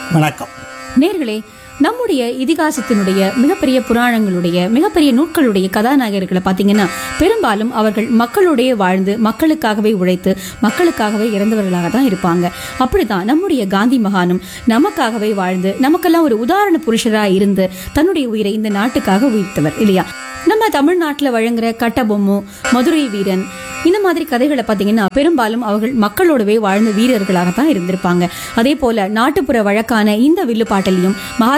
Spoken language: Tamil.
வணக்கம் நேர்களே நம்முடைய இதிகாசத்தினுடைய மிகப்பெரிய புராணங்களுடைய மிகப்பெரிய நூட்களுடைய கதாநாயகர்களை பார்த்தீங்கன்னா பெரும்பாலும் அவர்கள் மக்களோடயே வாழ்ந்து மக்களுக்காகவே உழைத்து மக்களுக்காகவே இறந்தவர்களாக தான் இருப்பாங்க அப்படிதான் நம்முடைய காந்தி மகானும் நமக்காகவே வாழ்ந்து நமக்கெல்லாம் ஒரு உதாரண புருஷராக இருந்து தன்னுடைய உயிரை இந்த நாட்டுக்காக உயிர்த்தவர் இல்லையா நம்ம தமிழ்நாட்டில் வழங்குற கட்டபொம்மு மதுரை வீரன் இந்த மாதிரி கதைகளை பார்த்தீங்கன்னா பெரும்பாலும் அவர்கள் மக்களோடவே வாழ்ந்த வீரர்களாக தான் இருந்திருப்பாங்க அதே போல நாட்டுப்புற வழக்கான இந்த வில்லுப்பாட்டிலையும் மகாத்மா